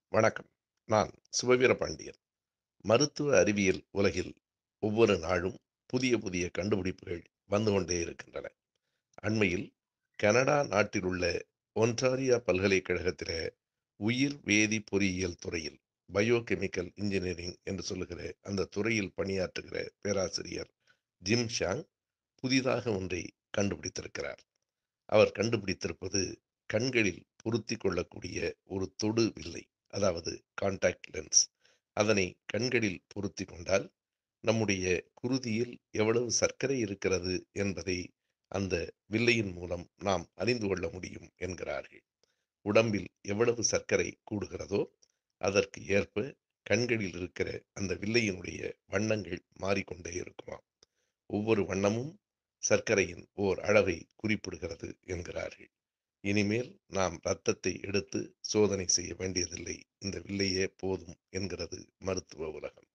வணக்கம் நான் சுபவீர பாண்டியன் மருத்துவ அறிவியல் உலகில் ஒவ்வொரு நாளும் புதிய புதிய கண்டுபிடிப்புகள் வந்து கொண்டே இருக்கின்றன அண்மையில் கனடா நாட்டில் உள்ள ஒன்டாரியா பல்கலைக்கழகத்தில உயிர் வேதி பொறியியல் துறையில் பயோகெமிக்கல் இன்ஜினியரிங் என்று சொல்லுகிற அந்த துறையில் பணியாற்றுகிற பேராசிரியர் ஜிம் ஷாங் புதிதாக ஒன்றை கண்டுபிடித்திருக்கிறார் அவர் கண்டுபிடித்திருப்பது கண்களில் பொருத்தி கொள்ளக்கூடிய ஒரு தொடு வில்லை அதாவது கான்டாக்ட் லென்ஸ் அதனை கண்களில் பொருத்தி கொண்டால் நம்முடைய குருதியில் எவ்வளவு சர்க்கரை இருக்கிறது என்பதை அந்த வில்லையின் மூலம் நாம் அறிந்து கொள்ள முடியும் என்கிறார்கள் உடம்பில் எவ்வளவு சர்க்கரை கூடுகிறதோ அதற்கு ஏற்ப கண்களில் இருக்கிற அந்த வில்லையினுடைய வண்ணங்கள் மாறிக்கொண்டே இருக்குமாம் ஒவ்வொரு வண்ணமும் சர்க்கரையின் ஓர் அளவை குறிப்பிடுகிறது என்கிறார்கள் இனிமேல் நாம் இரத்தத்தை எடுத்து சோதனை செய்ய வேண்டியதில்லை இந்த வில்லையே போதும் என்கிறது மருத்துவ உலகம்